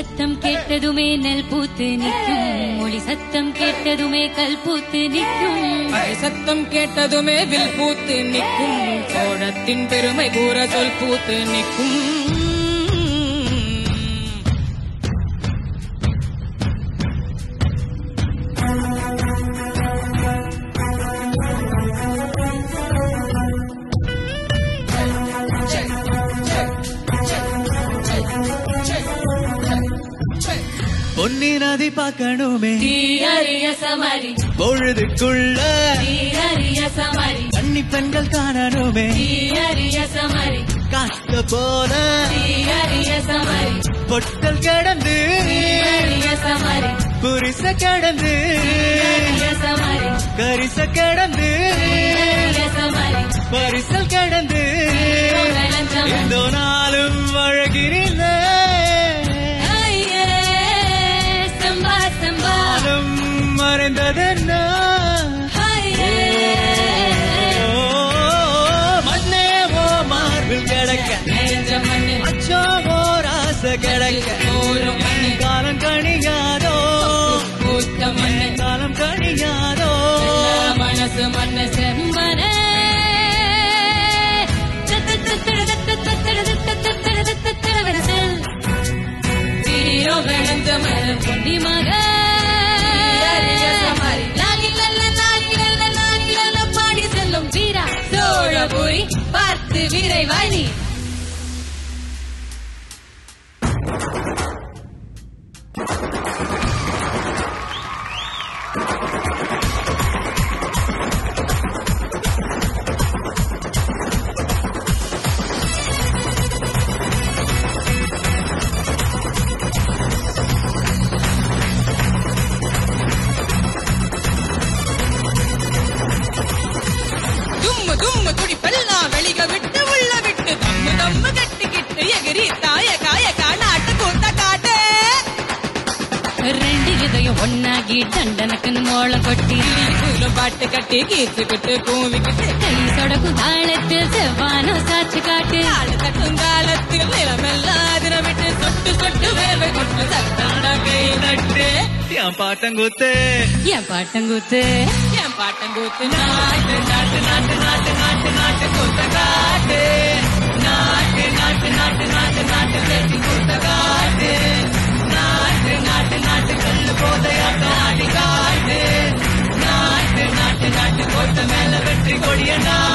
சத்தம் கேட்டதுமே நெல் பூத்து நிற்கும் மொழி சத்தம் கேட்டதுமே கல் பூத்து நிற்கும் அரை சத்தம் கேட்டதுமே வில் பூத்து நிற்கும் சோழத்தின் பெருமை கூற சொல் பூத்து நிற்கும் பொன்னி நதி பார்க்கணுமே தீயறிய சமரி பொழுதுக்குள்ள தீயறிய சமரி கன்னி பெண்கள் காணணுமே தீயறிய சமரி காத்த போல தீயறிய சமரி பொட்டல் கடந்து தீயறிய சமரி புரிச கடந்து தீயறிய சமரி கரிச கடந்து தீயறிய சமரி பரிசல் கடந்து இந்த நாளும் அழகினில்ல ஐயே சம்பா சம்பா நாளும் மறைந்ததென்ன ஐயே ஓ, மண்ணே ஓ மார்பில் கிடக்க நெஞ்ச மண்ணு அச்சோ ஓ ராச கிடக்க ஓரம் மண்ணு காலம் கணியாதோ பூத்த மண்ணு காலம் கணியாதோ மனசு மண்ணு செம்பனே தீரோ விளைஞ்ச மரம் பொன்னி மக தீயறிய சமரி லாலி லல்ல லாலி லல்ல லாலி லல்ல பாடி செல்லும் வீரா சோழபுரி பார்த்து விரைவாய் நீ தும்மு தும்மு துடிப்பெல்லாம் வெளிக விட்டு உள்ள விட்டு தம்மு தம்மு கட்டிக்கிட்டு எகிரி தாய காய காணாட்டு கூட்ட காட்டு ரெண்டு இதயம் ஒன்னாகி தண்டனக்குன்னு மோளம் கொட்டி கூல பாட்டு கட்டி கீச்சுக்கிட்டு கூவிக்கிட்டு கை சொடக்கும் தாளத்தில் செவ்வானோ சாட்சி காட்டு கால தட்டும் காலத்தில் நிலமெல்லாம் அதிர விட்டு சொட்டு சொட்டு வேர்வை கொட்டு சத்தாட கை நட்டு என் பாட்டங்குத்து என் பாட்டங்குத்து என் பாட்டங்கூத்து நாட்டு நாட்டு நாட்டு நாட்டு நாட்டு நாட்டு கூத்த காட்டு நாட்டு நாட்டு நாட்டு நாட்டு நாட்டு பேட்டி கூத்த காட்டு நாட்டு நாட்டு நாட்டு கல்லு போதையாட்டம் ஆடி காட்டு நாட்டு நாட்டு நாட்டு கோட்ட மேல வெற்றி கொடிய நாட்டு